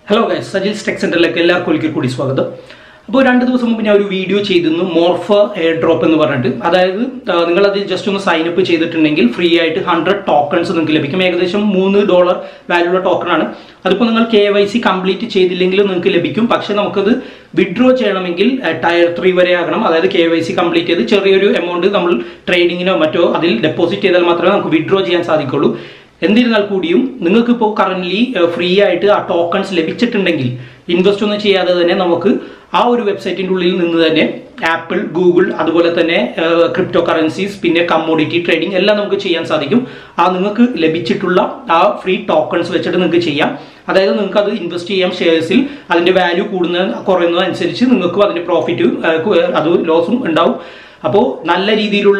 hello guys സജിൽസ് tech സെന്ററിലേക്ക് എല്ലാവർക്കും ഒരിക്കൽ കൂടി സ്വാഗതം അപ്പോൾ രണ്ട് ദിവസം മുമ്പ് ഞാൻ ഒരു വീഡിയോ ചെയ്തിരുന്നു മോർഫ എയർ ഡ്രോപ്പ് എന്ന് പറഞ്ഞിട്ട് അതായത് നിങ്ങൾ അതിൽ ജസ്റ്റ് ഒന്ന് സൈൻ അപ്പ് ചെയ്തിട്ടുണ്ടെങ്കിൽ ഫ്രീ ആയിട്ട് ഹൺഡ്രഡ് ടോക്കൺസ് നിങ്ങൾക്ക് ലഭിക്കും ഏകദേശം മൂന്ന് ഡോളർ വാല്യൂള്ള ടോക്കൺ ആണ് അതിപ്പോൾ നിങ്ങൾ കെ വൈ സി കംപ്ലീറ്റ് ചെയ്തില്ലെങ്കിലും നിങ്ങൾക്ക് ലഭിക്കും പക്ഷെ നമുക്കത് വിഡ്രോ ചെയ്യണമെങ്കിൽ ടയർ ത്രീ വരെ ആകണം അതായത് കെ വൈ സി കംപ്ലീറ്റ് ചെയ്ത് ചെറിയൊരു എമൗണ്ട് നമ്മൾ ട്രേഡിങ്ങിനോ മറ്റോ അതിൽ ഡെപ്പോസിറ്റ് ചെയ്താൽ മാത്രമേ നമുക്ക് വിഡ്രോ ചെയ്യാൻ സാധിക്കുള്ളൂ എന്നിരുന്നാൽ കൂടിയും നിങ്ങൾക്ക് ഇപ്പോൾ കറന്റ് ഫ്രീ ആയിട്ട് ആ ടോക്കൺസ് ലഭിച്ചിട്ടുണ്ടെങ്കിൽ ഇൻവെസ്റ്റ് ഒന്നും ചെയ്യാതെ തന്നെ നമുക്ക് ആ ഒരു വെബ്സൈറ്റിന്റെ ഉള്ളിൽ നിന്ന് തന്നെ ആപ്പിൾ ഗൂഗിൾ അതുപോലെ തന്നെ ക്രിപ്റ്റോ കറൻസീസ് പിന്നെ കമ്മോഡിറ്റി ട്രേഡിംഗ് എല്ലാം നമുക്ക് ചെയ്യാൻ സാധിക്കും ആ നിങ്ങൾക്ക് ലഭിച്ചിട്ടുള്ള ആ ഫ്രീ ടോക്കൺസ് വെച്ചിട്ട് നിങ്ങൾക്ക് ചെയ്യാം അതായത് നിങ്ങൾക്ക് അത് ഇൻവെസ്റ്റ് ചെയ്യാം ഷെയർസിൽ അതിന്റെ വാല്യൂ കൂടുന്ന കുറയുന്നതനുസരിച്ച് നിങ്ങൾക്കും അതിന്റെ പ്രോഫിറ്റ് അത് ലോസും ഉണ്ടാവും അപ്പോൾ നല്ല രീതിയിലുള്ള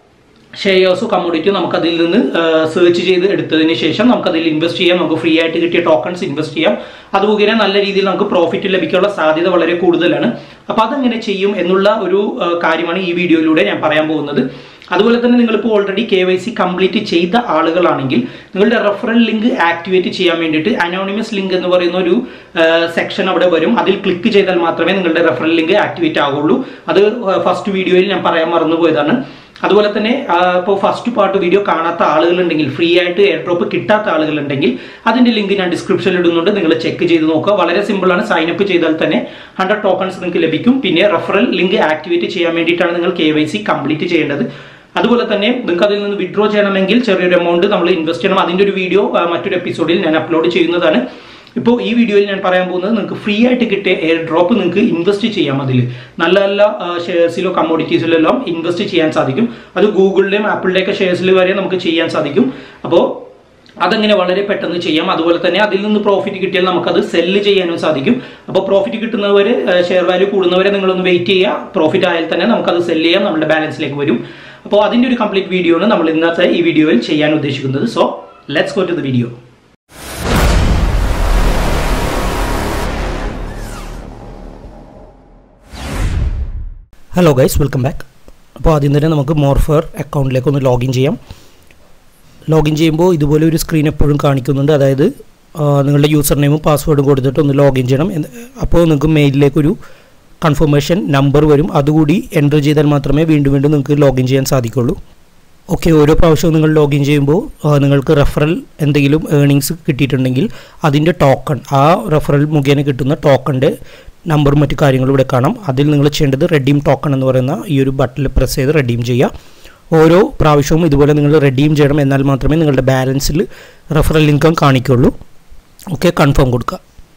ഷെയർസോ കമ്മോഡിറ്റിയോ നമുക്ക് അതിൽ നിന്ന് സെർച്ച് ചെയ്ത് എടുത്തതിന് ശേഷം നമുക്ക് അതിൽ ഇൻവെസ്റ്റ് ചെയ്യാം നമുക്ക് ഫ്രീ ആയിട്ട് കിട്ടിയ ടോക്കൺസ് ഇൻവെസ്റ്റ് ചെയ്യാം അത് മുഖേന നല്ല രീതിയിൽ നമുക്ക് പ്രോഫിറ്റ് ലഭിക്കാനുള്ള സാധ്യത വളരെ കൂടുതലാണ് അപ്പോൾ അതെങ്ങനെ ചെയ്യും എന്നുള്ള ഒരു കാര്യമാണ് ഈ വീഡിയോയിലൂടെ ഞാൻ പറയാൻ പോകുന്നത് അതുപോലെ തന്നെ നിങ്ങളിപ്പോൾ already K Y C complete ചെയ്ത ആളുകളാണെങ്കിൽ നിങ്ങളുടെ റെഫറൽ ലിങ്ക് ആക്ടിവേറ്റ് ചെയ്യാൻ വേണ്ടിയിട്ട് അനോണിമസ് ലിങ്ക് എന്ന് പറയുന്ന ഒരു സെക്ഷൻ അവിടെ വരും അതിൽ ക്ലിക്ക് ചെയ്താൽ മാത്രമേ നിങ്ങളുടെ റെഫറൽ ലിങ്ക് ആക്ടിവേറ്റ് ആകുള്ളൂ അത് ഫസ്റ്റ് വീഡിയോയിൽ ഞാൻ പറയാൻ മറന്നുപോയതാണ് അതുപോലെ തന്നെ ഇപ്പോൾ ഫസ്റ്റ് പാർട്ട് വീഡിയോ കാണാത്ത ആളുകളുണ്ടെങ്കിൽ ഫ്രീ ആയിട്ട് എയർ ഡ്രോപ്പ് കിട്ടാത്ത ആളുകളുണ്ടെങ്കിൽ അതിന്റെ ലിങ്ക് ഞാൻ ഡിസ്ക്രിപ്ഷനിൽ ഇടുന്നുണ്ട് നിങ്ങൾ ചെക്ക് ചെയ്ത് നോക്കുക വളരെ സിമ്പിൾ ആണ് സൈൻ അപ്പ് ചെയ്താൽ തന്നെ ഹൺഡ്രഡ് ടോക്കൺസ് നിങ്ങൾക്ക് ലഭിക്കും പിന്നെ റെഫറൽ ലിങ്ക് ആക്ടിവേറ്റ് ചെയ്യാൻ വേണ്ടിയിട്ടാണ് നിങ്ങൾ കെ വൈ സി കംപ്ലീറ്റ് ചെയ്യേണ്ടത് അതുപോലെ തന്നെ നിങ്ങൾക്ക് അതിൽ നിന്ന് വിഡ്രോ ചെയ്യണമെങ്കിൽ ചെറിയൊരു എമൗണ്ട് നമ്മൾ ഇൻവെസ്റ്റ് ചെയ്യണം അതിന്റെ ഒരു വീഡിയോ മറ്റൊരു എപ്പിസോഡിൽ ഞാൻ അപ്ലോഡ് ചെയ്യുന്നതാണ് ഇപ്പോൾ ഈ വീഡിയോയിൽ ഞാൻ പറയാൻ പോകുന്നത് നിങ്ങൾക്ക് ഫ്രീ ആയിട്ട് കിട്ടിയ എയർ ഡ്രോപ്പ് നിങ്ങൾക്ക് ഇൻവെസ്റ്റ് ചെയ്യാം അതിൽ നല്ല നല്ല ഷെയർസിലോ കമ്മോഡിറ്റീസിലോ എല്ലാം ഇൻവെസ്റ്റ് ചെയ്യാൻ സാധിക്കും അത് ഗൂഗിളിലെയും ആപ്പിളിൻ്റെയൊക്കെ ഷെയർസിൽ വരെ നമുക്ക് ചെയ്യാൻ സാധിക്കും അപ്പോൾ അതങ്ങനെ വളരെ പെട്ടെന്ന് ചെയ്യാം അതുപോലെ തന്നെ അതിൽ നിന്ന് പ്രോഫിറ്റ് കിട്ടിയാൽ നമുക്കത് സെല്ല് ചെയ്യാനും സാധിക്കും അപ്പോൾ പ്രോഫിറ്റ് കിട്ടുന്നവരെ ഷെയർ വാല്യൂ കൂടുന്നവരെ നിങ്ങളൊന്ന് വെയിറ്റ് ചെയ്യുക പ്രോഫിറ്റ് ആയാൽ തന്നെ നമുക്കത് സെല്ല് ചെയ്യാം നമ്മുടെ ബാലൻസിലേക്ക് വരും അപ്പോൾ അതിൻ്റെ ഒരു കംപ്ലീറ്റ് വീഡിയോ ആണ് നമ്മൾ ഇന്നത്തെ ഈ വീഡിയോയിൽ ചെയ്യാൻ ഉദ്ദേശിക്കുന്നത് so let's go to the video hello guys welcome back അപ്പോൾ ആദ്യം തന്നെ നമുക്ക് മോർഫർ അക്കൗണ്ടിലേക്ക് ഒന്ന് ലോഗിൻ ചെയ്യാം ലോഗിൻ ചെയ്യുമ്പോൾ ഇതുപോലെ ഒരു സ്ക്രീൻ എപ്പോഴും കാണിക്കുന്നുണ്ട് അതായത് നിങ്ങളുടെ യൂസർ നെയിമും പാസ്വേഡും കൊടുത്തിട്ട് ഒന്ന് ലോഗിൻ ചെയ്യണം അപ്പോൾ നിങ്ങൾക്ക് മെയിലിലേക്കൊരു കൺഫർമേഷൻ നമ്പർ വരും അതുകൂടി എൻ്റർ ചെയ്താൽ മാത്രമേ വീണ്ടും വീണ്ടും നിങ്ങൾക്ക് ലോഗിൻ ചെയ്യാൻ സാധിക്കുള്ളൂ ഓക്കെ ഓരോ പ്രാവശ്യവും നിങ്ങൾ ലോഗിൻ ചെയ്യുമ്പോൾ നിങ്ങൾക്ക് റെഫറൽ എന്തെങ്കിലും ഏണിങ്സ് കിട്ടിയിട്ടുണ്ടെങ്കിൽ അതിൻ്റെ ടോക്കൺ ആ റെഫറൽ മുഖേന കിട്ടുന്ന ടോക്കണിൻ്റെ നമ്പറും മറ്റു കാര്യങ്ങളും ഇവിടെ കാണാം അതിൽ നിങ്ങൾ ചെയ്യേണ്ടത് റെഡീം ടോക്കൺ എന്ന് പറയുന്ന ഈ ഒരു ബട്ടണിൽ പ്രസ് ചെയ്ത് റെഡീം ചെയ്യുക ഓരോ പ്രാവശ്യവും ഇതുപോലെ നിങ്ങൾ റെഡീം ചെയ്യണം എന്നാൽ മാത്രമേ നിങ്ങളുടെ ബാലൻസിൽ റെഫറൽ ഇൻകം കാണിക്കുള്ളൂ ഓക്കെ കൺഫേം കൊടുക്കുക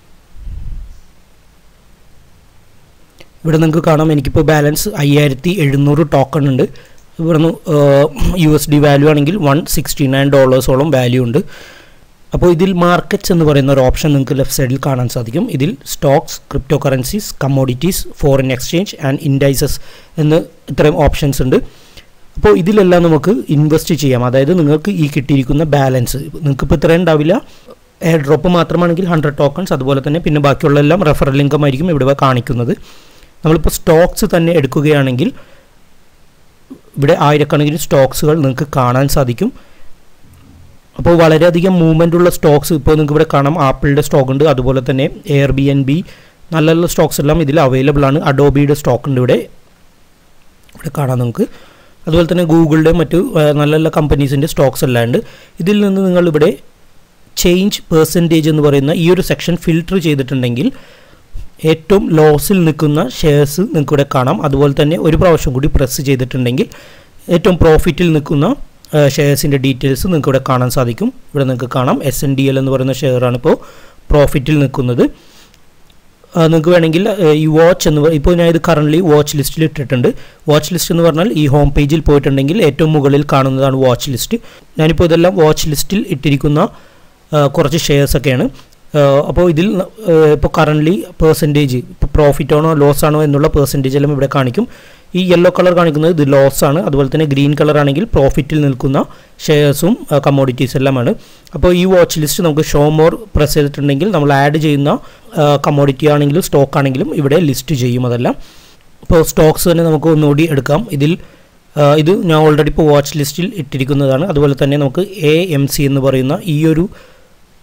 ഇവിടെ നിങ്ങൾക്ക് കാണാം എനിക്കിപ്പോൾ ബാലൻസ് അയ്യായിരത്തി എഴുന്നൂറ് ടോക്കൺ ഉണ്ട് ഇവിടെ നിന്ന് യു എസ് ഡി വാല്യൂ ആണെങ്കിൽ വൺ സിക്സ്റ്റി നയൻ ഡോളേഴ്സോളം വാല്യൂ ഉണ്ട് അപ്പോൾ ഇതിൽ മാർക്കറ്റ്സ് എന്ന് പറയുന്ന ഒരു ഓപ്ഷൻ നിങ്ങൾക്ക് ലെഫ്റ്റ് സൈഡിൽ കാണാൻ സാധിക്കും ഇതിൽ stocks crypto currencies commodities foreign exchange and indices എന്ന് ഇത്രയും ഓപ്ഷൻസ് ഉണ്ട് അപ്പോൾ ഇതിലെല്ലാം നമുക്ക് ഇൻവെസ്റ്റ് ചെയ്യാം അതായത് നിങ്ങൾക്ക് ഈ കിട്ടിയിരിക്കുന്ന ബാലൻസ് നിങ്ങൾക്ക് ഇപ്പോൾ ഇത്രയും ഉണ്ടാവില്ല എയർ ഡ്രോപ്പ് മാത്രമാണെങ്കിൽ ഹൺഡ്രഡ് ടോക്കൺസ് അതുപോലെ തന്നെ പിന്നെ ബാക്കിയുള്ള എല്ലാം റെഫറൽ ഇൻകം ആയിരിക്കും ഇവിടെ കാണിക്കുന്നത് നമ്മളിപ്പോൾ സ്റ്റോക്സ് തന്നെ എടുക്കുകയാണെങ്കിൽ ഇവിടെ ആയിരക്കണക്കിന് സ്റ്റോക്സുകൾ നിങ്ങൾക്ക് കാണാൻ സാധിക്കും അപ്പോൾ വളരെയധികം മൂവ്മെൻ്റ് ഉള്ള സ്റ്റോക്സ് ഇപ്പോൾ നിങ്ങൾക്ക് ഇവിടെ കാണാം ആപ്പിളിൻ്റെ സ്റ്റോക്ക് ഉണ്ട് അതുപോലെ തന്നെ എയർ ബി എൻ ബി നല്ല നല്ല സ്റ്റോക്സ് എല്ലാം ഇതിൽ അവൈലബിൾ ആണ് അഡോബിയുടെ സ്റ്റോക്ക് ഉണ്ട് ഇവിടെ ഇവിടെ കാണാം നമുക്ക് അതുപോലെ തന്നെ ഗൂഗിളിൻ്റെ മറ്റു നല്ല നല്ല കമ്പനീസിൻ്റെ സ്റ്റോക്സ് എല്ലാം ഉണ്ട് ഇതിൽ നിന്ന് നിങ്ങൾ ഇവിടെ ചേഞ്ച് പേഴ്സൻറ്റേജ് എന്ന് പറയുന്ന ഈ ഒരു സെക്ഷൻ ഫിൽട്ടർ ചെയ്തിട്ടുണ്ടെങ്കിൽ ഏറ്റവും ലോസിൽ നിൽക്കുന്ന ഷെയർസ് നിങ്ങൾക്ക് ഇവിടെ കാണാം അതുപോലെ തന്നെ ഒരു പ്രാവശ്യം കൂടി പ്രസ് ചെയ്തിട്ടുണ്ടെങ്കിൽ ഏറ്റവും പ്രോഫിറ്റിൽ നിൽക്കുന്ന ഷെയർസിൻ്റെ ഡീറ്റെയിൽസ് നിങ്ങൾക്ക് ഇവിടെ കാണാൻ സാധിക്കും ഇവിടെ നിങ്ങൾക്ക് കാണാം എസ് എൻ ഡി എൽ എന്ന് പറയുന്ന ഷെയറാണ് ഇപ്പോൾ പ്രോഫിറ്റിൽ നിൽക്കുന്നത് നിങ്ങൾക്ക് വേണമെങ്കിൽ ഈ വാച്ച് എന്ന് ഇപ്പോൾ ഞാൻ ഇത് കറൻ്റ്ലി വാച്ച് ലിസ്റ്റിൽ ഇട്ടിട്ടുണ്ട് വാച്ച് ലിസ്റ്റ് എന്ന് പറഞ്ഞാൽ ഈ ഹോം പേജിൽ പോയിട്ടുണ്ടെങ്കിൽ ഏറ്റവും മുകളിൽ കാണുന്നതാണ് വാച്ച് ലിസ്റ്റ് ഞാനിപ്പോൾ ഇതെല്ലാം വാച്ച് ലിസ്റ്റിൽ ഇട്ടിരിക്കുന്ന കുറച്ച് ഷെയർസൊക്കെയാണ് അപ്പോൾ ഇതിൽ ഇപ്പോൾ കറൻ്റ്ലി പേഴ്സൻറ്റേജ് ഇപ്പോൾ പ്രോഫിറ്റ് ആണോ ലോസ് ആണോ എന്നുള്ള പേഴ്സൻറ്റേജ് എല്ലാം ഇവിടെ കാണിക്കും ഈ യെല്ലോ കളർ കാണിക്കുന്നത് ഇത് ലോസ് ആണ് അതുപോലെ തന്നെ ഗ്രീൻ കളർ ആണെങ്കിൽ പ്രോഫിറ്റിൽ നിൽക്കുന്ന ഷെയർസും കമ്മോഡിറ്റീസ് എല്ലാമാണ് അപ്പോൾ ഈ വാച്ച് ലിസ്റ്റ് നമുക്ക് ഷോ മോർ പ്രസ് ചെയ്തിട്ടുണ്ടെങ്കിൽ നമ്മൾ ആഡ് ചെയ്യുന്ന കമ്മോഡിറ്റി ആണെങ്കിലും സ്റ്റോക്ക് ആണെങ്കിലും ഇവിടെ ലിസ്റ്റ് ചെയ്യും അതെല്ലാം അപ്പോൾ സ്റ്റോക്സ് തന്നെ നമുക്ക് ഒന്നുകൂടി എടുക്കാം ഇതിൽ ഇത് ഞാൻ ഓൾറെഡി ഇപ്പോൾ വാച്ച് ലിസ്റ്റിൽ ഇട്ടിരിക്കുന്നതാണ് അതുപോലെ തന്നെ നമുക്ക് എ എം സി എന്ന് പറയുന്ന ഈ ഒരു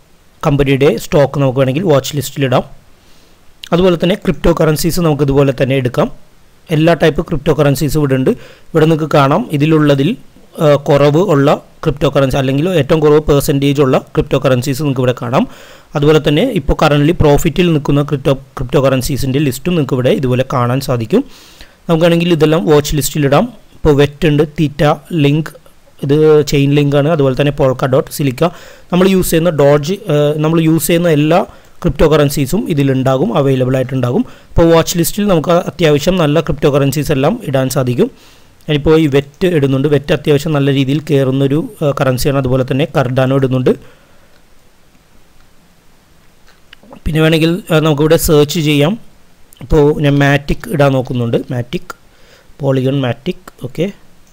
കമ്പനിയുടെ സ്റ്റോക്ക് നമുക്ക് വേണമെങ്കിൽ വാച്ച് ലിസ്റ്റിലിടാം അതുപോലെ തന്നെ ക്രിപ്റ്റോ കറൻസീസ് നമുക്ക് ഇതുപോലെ തന്നെ എടുക്കാം എല്ലാ ടൈപ്പ് ക്രിപ്റ്റോ കറൻസീസും ഇവിടെ ഉണ്ട് ഇവിടെ നിങ്ങൾക്ക് കാണാം ഇതിലുള്ളതിൽ ആ, കുറവ് ഉള്ള ക്രിപ്റ്റോ കറൻസി അല്ലെങ്കിൽ ഏറ്റവും കുറവ് പെർസെൻറ്റേജ് ഉള്ള ക്രിപ്റ്റോ കറൻസീസ് നിങ്ങൾക്ക് ഇവിടെ കാണാം അതുപോലെ തന്നെ ഇപ്പോൾ കറൻ്റ് പ്രോഫിറ്റിൽ നിൽക്കുന്ന ക്രിപ്റ്റോ ക്രിപ്റ്റോ കറൻസീസിൻ്റെ ലിസ്റ്റും നിങ്ങൾക്ക് ഇവിടെ ഇതുപോലെ കാണാൻ സാധിക്കും നമുക്കാണെങ്കിൽ ഇതെല്ലാം വാച്ച് ലിസ്റ്റിലിടാം ഇപ്പോൾ വെറ്റ് ഉണ്ട് തീറ്റ ലിങ്ക് ഇത് ചെയിൻ ലിങ്ക് ആണ് അതുപോലെ തന്നെ പോൾക്ക ഡോട്ട് സിലിക്ക നമ്മൾ യൂസ് ചെയ്യുന്ന ഡോഡ്ജ് നമ്മൾ യൂസ് ചെയ്യുന്ന എല്ലാ ക്രിപ്റ്റോ കറൻസീസും ഇതിലുണ്ടാകും അവൈലബിൾ ആയിട്ടുണ്ടാകും ഇപ്പോൾ വാച്ച് ലിസ്റ്റിൽ നമുക്ക് അത്യാവശ്യം നല്ല ക്രിപ്റ്റോ കറൻസീസ് എല്ലാം ഇടാൻ സാധിക്കും ഞാനിപ്പോൾ ഈ വെറ്റ് ഇടുന്നുണ്ട് വെറ്റ് അത്യാവശ്യം നല്ല രീതിയിൽ കയറുന്നൊരു കറൻസിയാണ് അതുപോലെ തന്നെ കർഡാനോ ഇടുന്നുണ്ട് പിന്നെ വേണമെങ്കിൽ ആ, നമുക്കിവിടെ സെർച്ച് ചെയ്യാം ഇപ്പോൾ ഞാൻ മാറ്റിക് ഇടാൻ നോക്കുന്നുണ്ട് മാറ്റിക് പോളിഗൺ മാറ്റിക് ഓക്കെ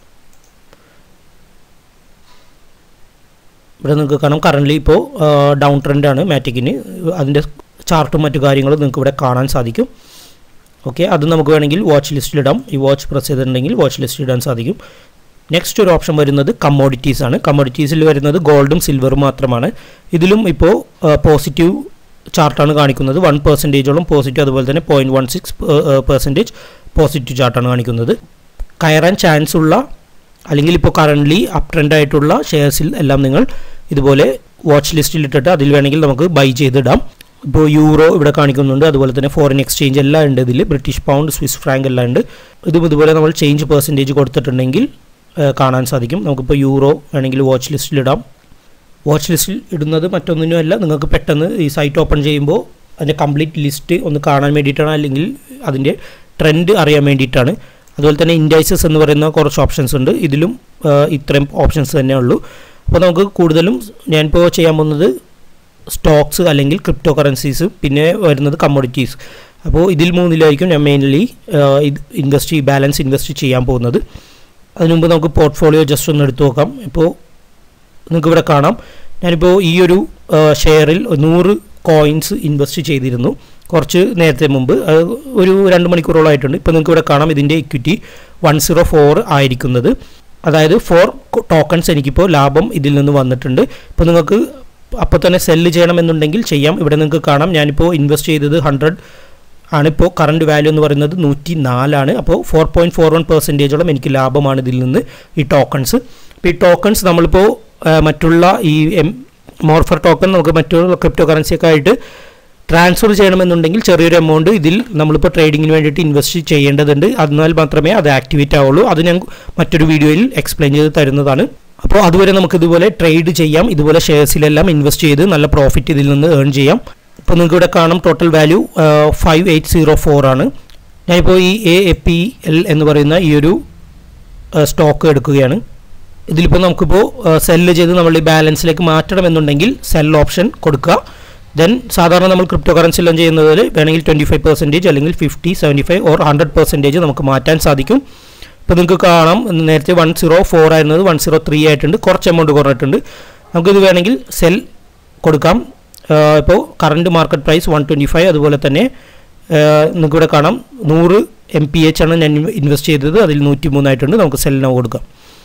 ഇവിടെ നിങ്ങൾക്ക് കാണാം കറൻ്റ്ലി ഇപ്പോൾ ഡൗൺ ട്രെൻഡാണ് മാറ്റിക്കിന് അതിൻ്റെ ചാർട്ടും മറ്റു കാര്യങ്ങളും നിങ്ങൾക്ക് ഇവിടെ കാണാൻ സാധിക്കും ഓക്കെ അത് നമുക്ക് വേണമെങ്കിൽ വാച്ച് ലിസ്റ്റിലിടാം ഈ വാച്ച് പ്രസ് ചെയ്തിട്ടുണ്ടെങ്കിൽ വാച്ച് ലിസ്റ്റിൽ ഇടാൻ സാധിക്കും നെക്സ്റ്റ് ഒരു ഓപ്ഷൻ വരുന്നത് കമ്മോഡിറ്റീസ് ആണ് കമ്മോഡിറ്റീസിൽ വരുന്നത് ഗോൾഡും സിൽവറും മാത്രമാണ് ഇതിലും ഇപ്പോൾ പോസിറ്റീവ് ചാർട്ടാണ് കാണിക്കുന്നത് വൺ പെർസെൻറ്റേജോളം പോസിറ്റീവ് അതുപോലെ തന്നെ point one six percentage positive ചാർട്ടാണ് കാണിക്കുന്നത് കയറാൻ ചാൻസ് ഉള്ള അല്ലെങ്കിൽ ഇപ്പോൾ കറൻ്റ്ലി അപ് ട്രെൻഡ് ആയിട്ടുള്ള ഷെയർസിൽ എല്ലാം നിങ്ങൾ ഇതുപോലെ വാച്ച് ലിസ്റ്റിൽ ഇട്ടിട്ട് അതിൽ വേണമെങ്കിൽ നമുക്ക് ബൈ ചെയ്തിടാം ഇപ്പോൾ യൂറോ ഇവിടെ കാണിക്കുന്നുണ്ട് അതുപോലെ തന്നെ ഫോറിൻ എക്സ്ചേഞ്ച് എല്ലാം ഉണ്ട് ഇതിൽ ബ്രിട്ടീഷ് പൗണ്ട് സ്വിസ് ഫ്രാങ്ക് എല്ലാം ഉണ്ട് ഇതും ഇതുപോലെ നമ്മൾ ചേഞ്ച് പെർസെൻറ്റേജ് കൊടുത്തിട്ടുണ്ടെങ്കിൽ ആ, കാണാൻ സാധിക്കും നമുക്കിപ്പോൾ യൂറോ വേണമെങ്കിൽ വാച്ച് ലിസ്റ്റിലിടാം വാച്ച് ലിസ്റ്റിൽ ഇടുന്നത് മറ്റൊന്നിനുമല്ല നിങ്ങൾക്ക് പെട്ടെന്ന് ഈ സൈറ്റ് ഓപ്പൺ ചെയ്യുമ്പോൾ അതിൻ്റെ കംപ്ലീറ്റ് ലിസ്റ്റ് ഒന്ന് കാണാൻ വേണ്ടിയിട്ടാണ് അല്ലെങ്കിൽ അതിൻ്റെ ട്രെൻഡ് അറിയാൻ വേണ്ടിയിട്ടാണ് അതുപോലെ തന്നെ ഇൻഡൈസസ് എന്ന് പറയുന്ന കുറച്ച് ഓപ്ഷൻസ് ഉണ്ട് ഇതിലും ആ, ഇത്രയും ഓപ്ഷൻസ് തന്നെ ഉള്ളൂ അപ്പോൾ നമുക്ക് കൂടുതലും ഞാനിപ്പോൾ ചെയ്യാൻ പോകുന്നത് സ്റ്റോക്സ് അല്ലെങ്കിൽ ക്രിപ്റ്റോ കറൻസീസ് പിന്നെ വരുന്നത് കമ്മോഡിറ്റീസ് അപ്പോൾ ഇതിൽ മൂന്നിലായിരിക്കും ഞാൻ മെയിൻലി ഇത് ഇൻവെസ്റ്റ് ബാലൻസ് ഇൻവെസ്റ്റ് ചെയ്യാൻ പോകുന്നത് അതിനു മുമ്പ് നമുക്ക് പോർട്ട്ഫോളിയോ ജസ്റ്റ് ഒന്ന് എടുത്തു നോക്കാം ഇപ്പോൾ നിങ്ങൾക്ക് ഇവിടെ കാണാം ഞാനിപ്പോൾ ഈ ഒരു ഷെയറിൽ നൂറ് കോയിൻസ് ഇൻവെസ്റ്റ് ചെയ്തിരുന്നു കുറച്ച് നേരത്തെ മുമ്പ് അത് ഒരു രണ്ട് മണിക്കൂറോളമായിട്ടുണ്ട് ഇപ്പോൾ നിങ്ങൾക്ക് ഇവിടെ കാണാം ഇതിൻ്റെ ഇക്വിറ്റി വൺ സീറോ ഫോർ ആയിരിക്കുന്നത് അതായത് ഫോർ ടോക്കൺസ് എനിക്കിപ്പോൾ ലാഭം ഇതിൽ നിന്ന് വന്നിട്ടുണ്ട് ഇപ്പോൾ നിങ്ങൾക്ക് അപ്പോൾ തന്നെ സെല്ല് ചെയ്യണമെന്നുണ്ടെങ്കിൽ ചെയ്യാം ഇവിടെ നിങ്ങൾക്ക് കാണാം ഞാനിപ്പോൾ ഇൻവെസ്റ്റ് ചെയ്തത് ഹൺഡ്രഡ് ആണിപ്പോൾ കറണ്ട് വാല്യൂ എന്ന് പറയുന്നത് നൂറ്റി നാലാണ് അപ്പോൾ ഫോർ പോയിൻറ്റ് ഫോർ വൺ പെർസെൻറ്റേജോളം എനിക്ക് ലാഭമാണ് ഇതിൽ നിന്ന് ഈ ടോക്കൺസ് അപ്പോൾ ഈ ടോക്കൺസ് നമ്മളിപ്പോൾ ആ, മറ്റുള്ള ഈ എം മോർഫർ ടോക്കൺ നമുക്ക് മറ്റുള്ള ക്രിപ്റ്റോ കറൻസിയൊക്കെ ആയിട്ട് ട്രാൻസ്ഫർ ചെയ്യണമെന്നുണ്ടെങ്കിൽ ചെറിയൊരു എമൗണ്ട് ഇതിൽ നമ്മളിപ്പോൾ ട്രേഡിങ്ങിന് വേണ്ടിയിട്ട് ഇൻവെസ്റ്റ് ചെയ്യേണ്ടതുണ്ട് അതിനാൽ മാത്രമേ അത് ആക്ടിവേറ്റ് ആവുള്ളൂ അത് ഞാൻ മറ്റൊരു വീഡിയോയിൽ എക്സ്പ്ലെയിൻ ചെയ്ത് തരുന്നതാണ് അപ്പോൾ അതുവരെ നമുക്ക് ഇതുപോലെ ട്രേഡ് ചെയ്യാം ഇതുപോലെ ഷെയർസിലെല്ലാം ഇൻവെസ്റ്റ് ചെയ്ത് നല്ല പ്രോഫിറ്റ് ഇതിൽ നിന്ന് ഏൺ ചെയ്യാം ഇപ്പോൾ നിങ്ങൾക്ക് ഇവിടെ കാണാം total value five eight zero four ആണ് ഞാനിപ്പോൾ ഈ എ എ പി എൽ എന്ന് പറയുന്ന ഈ ഒരു സ്റ്റോക്ക് എടുക്കുകയാണ് ഇതിലിപ്പോൾ നമുക്കിപ്പോൾ സെല്ല് ചെയ്ത് നമ്മൾ ഈ ബാലൻസിലേക്ക് മാറ്റണമെന്നുണ്ടെങ്കിൽ സെൽ ഓപ്ഷൻ കൊടുക്കുക ദെൻ സാധാരണ നമ്മൾ ക്രിപ്റ്റോ കറൻസി എല്ലാം ചെയ്യുന്നതിൽ വേണമെങ്കിൽ ട്വൻറ്റി ഫൈവ് പെർസെൻറ്റേജ് അല്ലെങ്കിൽ fifty seventy five or hundred percentage നമുക്ക് മാറ്റാൻ സാധിക്കും ഇപ്പോൾ നിങ്ങൾക്ക് കാണാം നേരത്തെ വൺ സീറോ ഫോർ ആയിരുന്നത് വൺ സീറോ ത്രീ ആയിട്ടുണ്ട് കുറച്ച് എമൗണ്ട് കുറഞ്ഞിട്ടുണ്ട് നമുക്കിത് വേണമെങ്കിൽ സെൽ കൊടുക്കാം ഇപ്പോൾ current market price one twenty five അതുപോലെ തന്നെ നിങ്ങൾക്ക് ഇവിടെ കാണാം നൂറ് എം പി എച്ച് ആണ് ഞാൻ ഇൻവെസ്റ്റ് ചെയ്തത് അതിൽ നൂറ്റി മൂന്നായിട്ടുണ്ട് നമുക്ക് സെല്ലിന് കൊടുക്കാം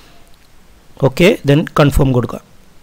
ഓക്കെ ദെൻ കൺഫേം കൊടുക്കാം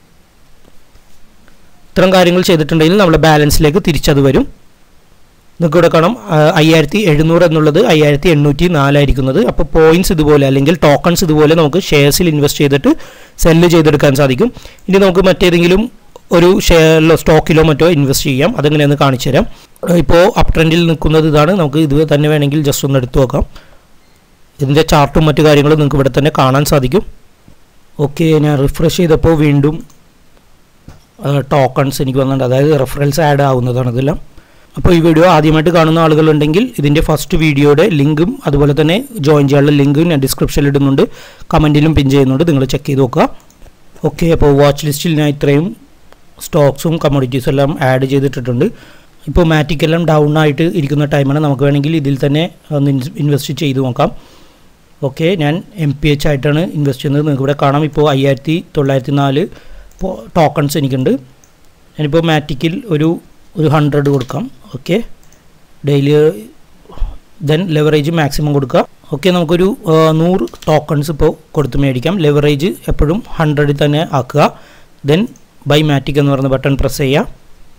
ഇത്തരം കാര്യങ്ങൾ ചെയ്തിട്ടുണ്ടെങ്കിൽ നമ്മുടെ ബാലൻസിലേക്ക് തിരിച്ചത് വരും നിങ്ങൾക്ക് ഇവിടെ കാണാം അയ്യായിരത്തി എഴുന്നൂറ് എന്നുള്ളത് അയ്യായിരത്തി എണ്ണൂറ്റി നാലായിരിക്കുന്നത് അപ്പോൾ പോയിന്റ്സ് ഇതുപോലെ അല്ലെങ്കിൽ ടോക്കൺസ് ഇതുപോലെ നമുക്ക് ഷെയർസിൽ ഇൻവെസ്റ്റ് ചെയ്തിട്ട് സെല്ല് ചെയ്തെടുക്കാൻ സാധിക്കും ഇനി നമുക്ക് മറ്റേതെങ്കിലും ഒരു ഷെയറിലോ സ്റ്റോക്കിലോ മറ്റോ ഇൻവെസ്റ്റ് ചെയ്യാം അതെങ്ങനെയാണെന്ന് കാണിച്ചു തരാം ഇപ്പോൾ അപ് ട്രെൻഡിൽ നിൽക്കുന്നത് ഇതാണ് നമുക്ക് ഇത് തന്നെ വേണമെങ്കിൽ ജസ്റ്റ് ഒന്ന് എടുത്തു നോക്കാം ഇതിൻ്റെ ചാർട്ടും മറ്റു കാര്യങ്ങളും നിങ്ങൾക്ക് ഇവിടെ തന്നെ കാണാൻ സാധിക്കും ഓക്കെ ഞാൻ റിഫ്രഷ് ചെയ്തപ്പോൾ വീണ്ടും ടോക്കൺസ് എനിക്ക് വന്നിട്ടുണ്ട് അതായത് റെഫറൻസ് ആഡ് ആവുന്നതാണ് ഇതെല്ലാം അപ്പോൾ ഈ വീഡിയോ ആദ്യമായിട്ട് കാണുന്ന ആളുകളുണ്ടെങ്കിൽ ഇതിൻ്റെ ഫസ്റ്റ് വീഡിയോയുടെ ലിങ്കും അതുപോലെ തന്നെ ജോയിൻ ചെയ്യാനുള്ള ലിങ്കും ഞാൻ ഡിസ്ക്രിപ്ഷനിൽ ഇടുന്നുണ്ട് കമൻറ്റിലും പിൻ ചെയ്യുന്നുണ്ട് നിങ്ങൾ ചെക്ക് ചെയ്ത് നോക്കുക ഓക്കെ അപ്പോൾ വാച്ച് ലിസ്റ്റിൽ ഞാൻ ഇത്രയും സ്റ്റോക്സും കമ്മോഡിറ്റീസും എല്ലാം ആഡ് ചെയ്തിട്ടിട്ടുണ്ട് ഇപ്പോൾ മാറ്റിക് എല്ലാം ഡൗൺ ആയിട്ട് ഇരിക്കുന്ന ടൈമാണ് നമുക്ക് വേണമെങ്കിൽ ഇതിൽ തന്നെ ഒന്ന് ഇൻവെസ്റ്റ് ചെയ്ത് നോക്കാം ഓക്കെ ഞാൻ എം പി എച്ച് ആയിട്ടാണ് ഇൻവെസ്റ്റ് ചെയ്യുന്നത് നിങ്ങൾക്ക് ഇവിടെ കാണാം ഇപ്പോൾ അയ്യായിരത്തി തൊള്ളായിരത്തി നാല് ടോക്കൺസ് എനിക്കുണ്ട് ഞാനിപ്പോൾ മാറ്റിക്കിൽ ഒരു ഒരു ഹൺഡ്രഡ് കൊടുക്കാം okay daily then leverage maximum കൊടുക്കുക ഓക്കെ നമുക്കൊരു ആ, നൂറ് ടോക്കൺസ് ഇപ്പോൾ കൊടുത്ത് മേടിക്കാം ലെവറേജ് എപ്പോഴും ഹൺഡ്രഡിൽ തന്നെ ആക്കുക ദെൻ ബൈ മാറ്റിക് എന്ന് പറയുന്ന ബട്ടൺ പ്രസ് ചെയ്യുക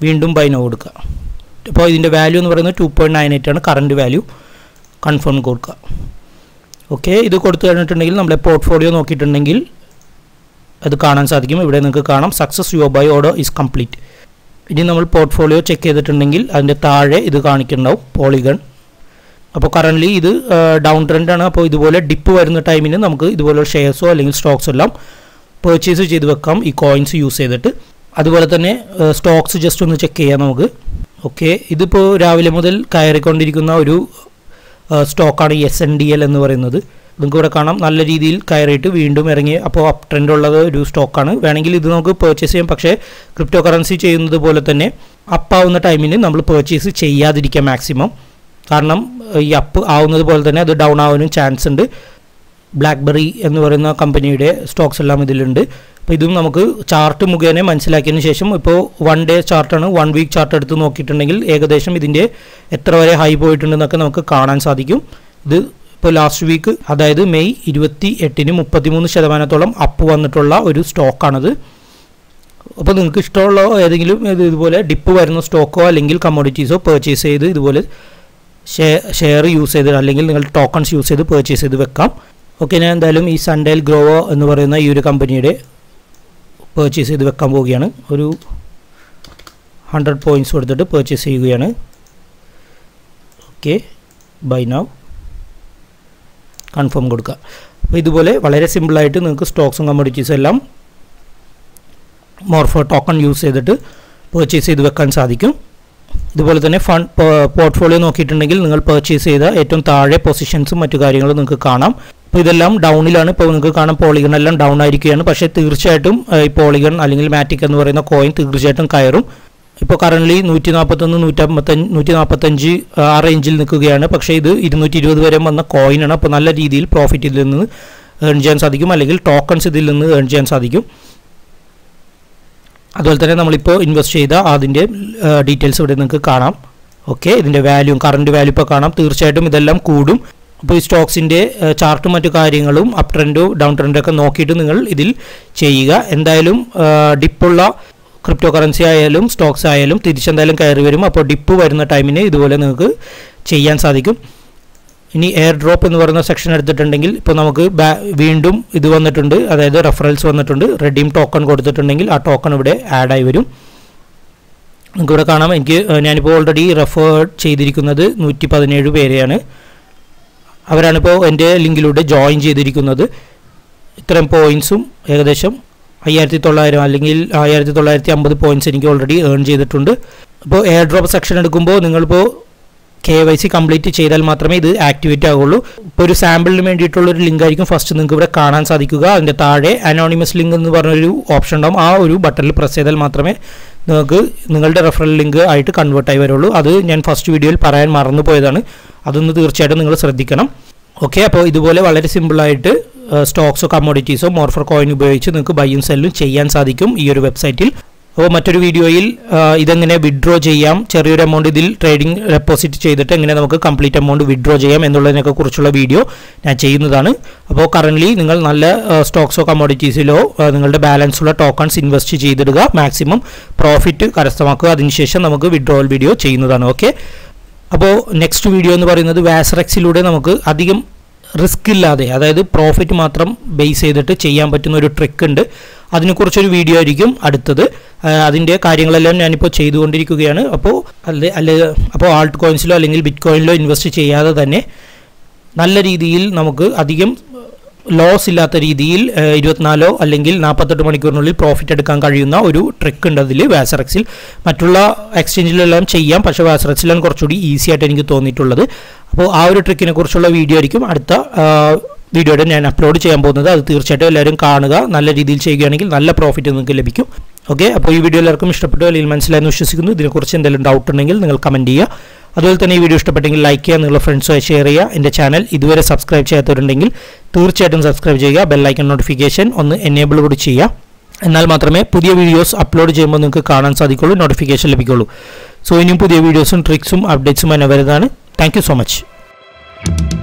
വീണ്ടും ബൈ നോ കൊടുക്കുക അപ്പോൾ ഇതിൻ്റെ വാല്യൂ എന്ന് പറയുന്നത് ടു പോയിൻറ്റ് നയൻ എയ്റ്റ് ആണ് കറണ്ട് വാല്യൂ കൺഫേം കൊടുക്കുക ഓക്കെ ഇത് കൊടുത്തു കഴിഞ്ഞിട്ടുണ്ടെങ്കിൽ നമ്മുടെ പോർട്ട്ഫോളിയോ നോക്കിയിട്ടുണ്ടെങ്കിൽ അത് കാണാൻ സാധിക്കും ഇവിടെ നിങ്ങൾക്ക് കാണാം success your buy order is complete ഇനി നമ്മൾ പോർട്ട്ഫോളിയോ ചെക്ക് ചെയ്തിട്ടുണ്ടെങ്കിൽ അതിൻ്റെ താഴെ ഇത് കാണിക്കുന്നുണ്ടാവും പോളിഗൺ അപ്പോൾ കറൻ്റ്ലി ഇത് ഡൗൺ ട്രെൻഡ് ആണ് അപ്പോൾ ഇതുപോലെ ഡിപ്പ് വരുന്ന ടൈമിന് നമുക്ക് ഇതുപോലെ ഷെയർസോ അല്ലെങ്കിൽ സ്റ്റോക്സോ എല്ലാം പർച്ചേസ് ചെയ്ത് വെക്കാം ഈ കോയിൻസ് യൂസ് ചെയ്തിട്ട് അതുപോലെ തന്നെ സ്റ്റോക്സ് ജസ്റ്റ് ഒന്ന് ചെക്ക് ചെയ്യാം നമുക്ക് ഓക്കെ ഇതിപ്പോൾ രാവിലെ മുതൽ കയറിക്കൊണ്ടിരിക്കുന്ന ഒരു സ്റ്റോക്കാണ് എസ് എൻ ഡി എൽ എന്ന് പറയുന്നത് നിങ്ങൾക്ക് ഇവിടെ കാണാം നല്ല രീതിയിൽ കയറിയിട്ട് വീണ്ടും ഇറങ്ങി അപ്പോൾ അപ് ട്രെൻഡ് ഉള്ളത് ഒരു സ്റ്റോക്കാണ് വേണമെങ്കിൽ ഇത് നമുക്ക് പർച്ചേസ് ചെയ്യാം പക്ഷേ ക്രിപ്റ്റോ കറൻസി ചെയ്യുന്നത് പോലെ തന്നെ അപ്പാവുന്ന ടൈമിന് നമ്മൾ പർച്ചേസ് ചെയ്യാതിരിക്കാം മാക്സിമം കാരണം ഈ അപ്പ് ആവുന്നത് പോലെ തന്നെ അത് ഡൗൺ ആവാനും ചാൻസ് ഉണ്ട് ബ്ലാക്ക്ബെറി എന്ന് പറയുന്ന കമ്പനിയുടെ സ്റ്റോക്സ് എല്ലാം ഇതിലുണ്ട് അപ്പോൾ ഇതും നമുക്ക് ചാർട്ട് മുഖേന മനസ്സിലാക്കിയതിന് ശേഷം ഇപ്പോൾ വൺ ഡേ ചാർട്ടാണ് വൺ വീക്ക് ചാർട്ട് എടുത്ത് നോക്കിയിട്ടുണ്ടെങ്കിൽ ഏകദേശം ഇതിൻ്റെ എത്ര വരെ ഹൈ പോയിട്ടുണ്ടെന്നൊക്കെ നമുക്ക് കാണാൻ സാധിക്കും ഇത് ഇപ്പോൾ ലാസ്റ്റ് വീക്ക് അതായത് മെയ് ഇരുപത്തി എട്ടിന് മുപ്പത്തിമൂന്ന് ശതമാനത്തോളം അപ്പ് വന്നിട്ടുള്ള ഒരു സ്റ്റോക്കാണത് അപ്പോൾ നിങ്ങൾക്ക് ഇഷ്ടമുള്ള ഏതെങ്കിലും ഇത് ഇതുപോലെ ഡിപ്പ് വരുന്ന സ്റ്റോക്കോ അല്ലെങ്കിൽ കമ്മോഡിറ്റീസോ പർച്ചേസ് ചെയ്ത് ഇതുപോലെ ഷെയർ യൂസ് ചെയ്ത് അല്ലെങ്കിൽ നിങ്ങൾ ടോക്കൺസ് യൂസ് ചെയ്ത് പർച്ചേസ് ചെയ്ത് വെക്കാം ഓക്കെ ഞാൻ എന്തായാലും ഈ സൺഡേൽ ഗ്രോവോ എന്ന് പറയുന്ന ഈ ഒരു കമ്പനിയുടെ പർച്ചേസ് ചെയ്ത് വെക്കാൻ പോവുകയാണ് ഒരു ഹൺഡ്രഡ് പോയിൻറ്റ്സ് കൊടുത്തിട്ട് പർച്ചേസ് ചെയ്യുകയാണ് ഓക്കെ ബൈ നൗ കൺഫേം കൊടുക്കുക അപ്പോൾ ഇതുപോലെ വളരെ സിമ്പിളായിട്ട് നിങ്ങൾക്ക് സ്റ്റോക്സും കമ്മോഡിറ്റീസും എല്ലാം മോർഫോ ടോക്കൺ യൂസ് ചെയ്തിട്ട് പർച്ചേസ് ചെയ്ത് വെക്കാൻ സാധിക്കും ഇതുപോലെ തന്നെ ഫണ്ട് പോർട്ട്ഫോളിയോ നോക്കിയിട്ടുണ്ടെങ്കിൽ നിങ്ങൾ പർച്ചേസ് ചെയ്ത ഏറ്റവും താഴെ പൊസിഷൻസും മറ്റു കാര്യങ്ങളും നിങ്ങൾക്ക് കാണാം അപ്പോൾ ഇതെല്ലാം ഡൗണിലാണ് ഇപ്പോൾ നിങ്ങൾക്ക് കാണാം പോളിഗൺ എല്ലാം ഡൗൺ ആയിരിക്കുകയാണ് പക്ഷേ തീർച്ചയായിട്ടും ഈ പോളിഗൺ അല്ലെങ്കിൽ മാറ്റിക് എന്ന് പറയുന്ന കോയിൻ തീർച്ചയായിട്ടും കയറും ഇപ്പോൾ കറൻ്റ്ലി നൂറ്റി നാൽപ്പത്തൊന്ന് നൂറ്റമ്പത്തഞ്ച് നൂറ്റി നാൽപ്പത്തഞ്ച് ആ റേഞ്ചിൽ നിൽക്കുകയാണ് പക്ഷേ ഇത് ഇരുന്നൂറ്റി ഇരുപത് വരെ വന്ന കോയിനാണ് അപ്പോൾ നല്ല രീതിയിൽ പ്രോഫിറ്റ് ഇതിൽ നിന്ന് ഏൺ ചെയ്യാൻ സാധിക്കും അല്ലെങ്കിൽ ടോക്കൺസ് ഇതിൽ നിന്ന് ഏൺ ചെയ്യാൻ സാധിക്കും അതുപോലെ തന്നെ നമ്മളിപ്പോൾ ഇൻവെസ്റ്റ് ചെയ്ത അതിൻ്റെ ഡീറ്റെയിൽസ് ഇവിടെ നിങ്ങൾക്ക് കാണാം ഓക്കെ ഇതിൻ്റെ വാല്യൂ കറണ്ട് വാല്യൂ ഇപ്പോൾ കാണാം തീർച്ചയായിട്ടും ഇതെല്ലാം കൂടും അപ്പോൾ ഈ സ്റ്റോക്സിൻ്റെ ചാർട്ടും മറ്റു കാര്യങ്ങളും അപ് ട്രെൻഡോ ഡൗൺ ട്രെൻഡൊക്കെ നോക്കിയിട്ട് നിങ്ങൾ ഇതിൽ ചെയ്യുക എന്തായാലും ഡിപ്പുള്ള ക്രിപ്റ്റോ കറൻസി ആയാലും സ്റ്റോക്സ് ആയാലും തിരിച്ചെന്തായാലും കയറി വരും അപ്പോൾ ഡിപ്പ് വരുന്ന ടൈമിന് ഇതുപോലെ നിങ്ങൾക്ക് ചെയ്യാൻ സാധിക്കും ഇനി എയർ ഡ്രോപ്പ് എന്ന് പറയുന്ന സെക്ഷൻ എടുത്തിട്ടുണ്ടെങ്കിൽ ഇപ്പോൾ നമുക്ക് വീണ്ടും ഇത് വന്നിട്ടുണ്ട് അതായത് റെഫറൻസ് വന്നിട്ടുണ്ട് റെഡീം ടോക്കൺ കൊടുത്തിട്ടുണ്ടെങ്കിൽ ആ ടോക്കൺ ഇവിടെ ആഡായി വരും നിങ്ങൾക്ക് ഇവിടെ കാണാം എനിക്ക് ഞാനിപ്പോൾ ഓൾറെഡി റെഫർ ചെയ്തിരിക്കുന്നത് നൂറ്റി പതിനേഴ് പേരെയാണ് അവരാണിപ്പോൾ എൻ്റെ ലിങ്കിലൂടെ ജോയിൻ ചെയ്തിരിക്കുന്നത് ഇത്രയും പോയിൻസും ഏകദേശം അയ്യായിരത്തി തൊള്ളായിരം അല്ലെങ്കിൽ അയ്യായിരത്തി തൊള്ളായിരത്തി അമ്പത് പോയിൻറ്റ്സ് എനിക്ക് ഓൾറെഡി ഏൺ ചെയ്തിട്ടുണ്ട് അപ്പോൾ എയർ ഡ്രോപ്പ് സെക്ഷൻ എടുക്കുമ്പോൾ നിങ്ങളിപ്പോൾ കെ വൈ സി കംപ്ലീറ്റ് ചെയ്താൽ മാത്രമേ ഇത് ആക്ടിവേറ്റ് ആകുള്ളൂ ഇപ്പോൾ ഒരു സാമ്പിളിന് വേണ്ടിയിട്ടുള്ള ഒരു ലിങ്ക് ആയിരിക്കും ഫസ്റ്റ് നിങ്ങൾക്ക് ഇവിടെ കാണാൻ സാധിക്കുക അതിൻ്റെ താഴെ അനോണിമസ് ലിങ്ക് എന്ന് പറഞ്ഞൊരു ഓപ്ഷൻ ഉണ്ടാവും ആ ഒരു ബട്ടണിൽ പ്രസ് ചെയ്താൽ മാത്രമേ നിങ്ങൾക്ക് നിങ്ങളുടെ റെഫറൽ ലിങ്ക് ആയിട്ട് കൺവേർട്ട് ആയി വരുള്ളൂ അത് ഞാൻ ഫസ്റ്റ് വീഡിയോയിൽ പറയാൻ മറന്നു പോയതാണ് അതൊന്ന് തീർച്ചയായിട്ടും നിങ്ങൾ ശ്രദ്ധിക്കണം ഓക്കെ അപ്പോൾ ഇതുപോലെ വളരെ സിമ്പിളായിട്ട് സ്റ്റോക്സോ കമ്മോഡിറ്റീസോ മോർഫർ കോയിൻ ഉപയോഗിച്ച് നിങ്ങൾക്ക് ബൈയും സെല്ലും ചെയ്യാൻ സാധിക്കും ഈ ഒരു വെബ്സൈറ്റിൽ അപ്പോൾ മറ്റൊരു വീഡിയോയിൽ ഇതെങ്ങനെ വിഡ്രോ ചെയ്യാം ചെറിയൊരു എമൗണ്ട് ഇതിൽ ട്രേഡിംഗ് ഡെപ്പോസിറ്റ് ചെയ്തിട്ട് എങ്ങനെ നമുക്ക് കംപ്ലീറ്റ് എമൗണ്ട് വിഡ്രോ ചെയ്യാം എന്നുള്ളതിനൊക്കെ കുറിച്ചുള്ള വീഡിയോ ഞാൻ ചെയ്യുന്നതാണ് അപ്പോൾ കറൻ്റ്ലി നിങ്ങൾ നല്ല സ്റ്റോക്സോ കമ്മോഡിറ്റീസിലോ നിങ്ങളുടെ ബാലൻസ് ഉള്ള ടോക്കൺസ് ഇൻവെസ്റ്റ് ചെയ്തിടുക മാക്സിമം പ്രോഫിറ്റ് കരസ്ഥമാക്കുക അതിനുശേഷം നമുക്ക് വിഡ്രോവൽ വീഡിയോ ചെയ്യുന്നതാണ് ഓക്കെ അപ്പോൾ നെക്സ്റ്റ് വീഡിയോ എന്ന് പറയുന്നത് വാസറക്സിലൂടെ നമുക്ക് അധികം റിസ്ക് ഇല്ലാതെ അതായത് പ്രോഫിറ്റ് മാത്രം ബേസ് ചെയ്തിട്ട് ചെയ്യാൻ പറ്റുന്ന ഒരു ട്രിക്ക് ഉണ്ട് അതിനെക്കുറിച്ചൊരു വീഡിയോ ആയിരിക്കും അടുത്തത് അതിൻ്റെ കാര്യങ്ങളെല്ലാം ഞാനിപ്പോൾ ചെയ്തുകൊണ്ടിരിക്കുകയാണ് അപ്പോൾ അല്ലെ അല്ലെ അപ്പോൾ ആൾട്ട് കോയിൻസിലോ അല്ലെങ്കിൽ ബിറ്റ് കോയിനിലോ ഇൻവെസ്റ്റ് ചെയ്യാതെ തന്നെ നല്ല രീതിയിൽ നമുക്ക് അധികം ലോസ് ഇല്ലാത്ത രീതിയിൽ ഇരുപത്തിനാലോ അല്ലെങ്കിൽ നാൽപ്പത്തെട്ട് മണിക്കൂറിനുള്ളിൽ പ്രോഫിറ്റ് എടുക്കാൻ കഴിയുന്ന ഒരു ട്രിക്ക് ഉണ്ട് അതിൽ വാസറക്സിൽ മറ്റുള്ള എക്സ്ചേഞ്ചിലെല്ലാം ചെയ്യാം പക്ഷേ വാസറക്സിലാണ് കുറച്ചുകൂടി ഈസി ആയിട്ട് എനിക്ക് തോന്നിയിട്ടുള്ളത് അപ്പോൾ ആ ഒരു ട്രിക്കിനെ കുറിച്ചുള്ള വീഡിയോ ആയിരിക്കും അടുത്ത വീഡിയോയുടെ ഞാൻ അപ്ലോഡ് ചെയ്യാൻ പോകുന്നത് അത് തീർച്ചയായിട്ടും എല്ലാവരും കാണുക നല്ല രീതിയിൽ ചെയ്യുകയാണെങ്കിൽ നല്ല പ്രോഫിറ്റ് നിങ്ങൾക്ക് ലഭിക്കും ഓക്കെ അപ്പോൾ ഈ വീഡിയോ എല്ലാവർക്കും ഇഷ്ടപ്പെട്ടു അല്ലെങ്കിൽ മനസ്സിലായെന്ന് വിശ്വസിക്കുന്നു ഇതിനെക്കുറിച്ച് എന്തെങ്കിലും ഡൗട്ട് ഉണ്ടെങ്കിൽ നിങ്ങൾ കമൻറ്റ് ചെയ്യുക അതുപോലെ തന്നെ ഈ വീഡിയോ ഇഷ്ടപ്പെട്ടെങ്കിൽ ലൈക്ക് ചെയ്യുക നിങ്ങളുടെ ഫ്രണ്ട്സുമായി ഷെയർ ചെയ്യുക എൻ്റെ ചാനൽ ഇതുവരെ സബ്സ്ക്രൈബ് ചെയ്യാത്തവരുണ്ടെങ്കിൽ തീർച്ചയായിട്ടും സബ്സ്ക്രൈബ് ചെയ്യുക ബെല്ലൈക്കൺ നോട്ടിഫിക്കേഷൻ ഒന്ന് എനേബിൾ കൂടി ചെയ്യുക എന്നാൽ മാത്രമേ പുതിയ വീഡിയോസ് അപ്ലോഡ് ചെയ്യുമ്പോൾ നിങ്ങൾക്ക് കാണാൻ സാധിക്കുള്ളൂ നോട്ടിഫിക്കേഷൻ ലഭിക്കുള്ളൂ സോ ഇനിയും പുതിയ വീഡിയോസും ട്രിക്സും അപ്ഡേറ്റ്സും എന്നെ വരുന്നതാണ് താങ്ക് സോ മച്ച്